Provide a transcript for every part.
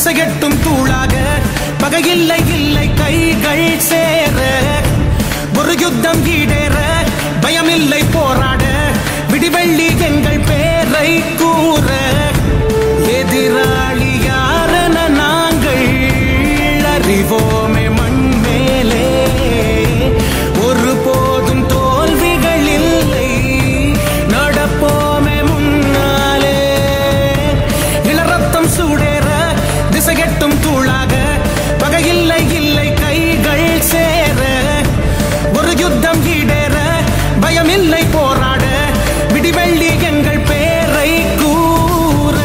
திசையட்டும் தூளாக பகையில்லை இல்லை கைகள் சேர ஒரு யுத்தம் ஈடேற பயமில்லை போராட விடிவெள்ளி எங்கள் பேரை கூற எதிராளி யாரென நாங்கள் அறிவோமே மண் மேலே ஒரு போதும் தோல்விகள் இல்லை நடப்போமே முன்னாலே இளரத்தம் சூடேற திசையட்டும் தூளாக பகையில்லை இல்லை கைகள் சேர ஒரு யுத்தம் ஈடேற பயமில்லை போராட விடிவெள்ளி எங்கள் பேரை கூற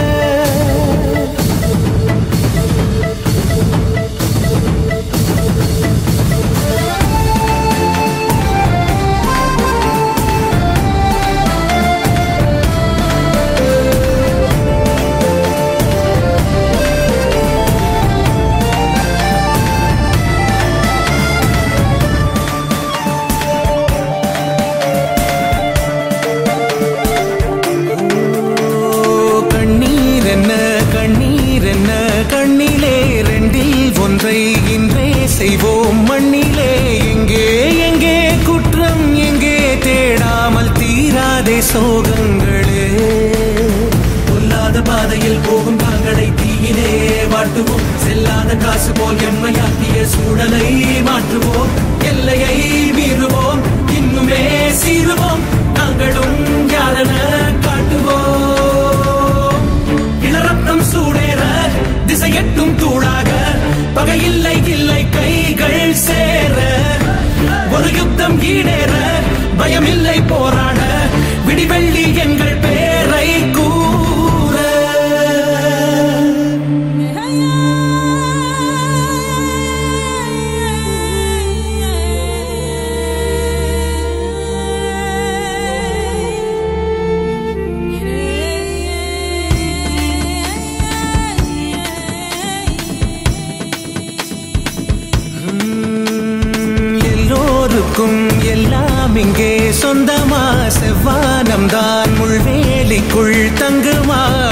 கண்ணீர் என்ன கண்ணீர் என்ன கண்ணிலே ரெண்டில் ஒன்றை இன்றே செய்வோம் மண்ணிலே எங்கே எங்கே குற்றம் எங்கே தேடாமல் தீராதே சோகங்களே பொல்லாத பாதையில் போகும் தாங்களை தீயிலே வாட்டுவோம் செல்லாத காசு போல் எம்மையாக்கிய சூழலை மாற்றுவோம் எல்லையை மீறுவோம் இன்னுமே சீருவோம் நாங்களும் யாரென காட்டுவோம் இளரத்தம் சூடேற திசையட்டும் தூளாக பகையில்லை இல்லை கைகள் சேர ஒரு யுத்தம் ஈடேற பயமில்லை போராட விடிவெள்ளி எங்கள் பேரை கூற உம், எல்லோருக்கும் எல்லாம் இங்கே சொந்தமா செவ்வானம் தான் முள்வேலிக்குள் தங்குமா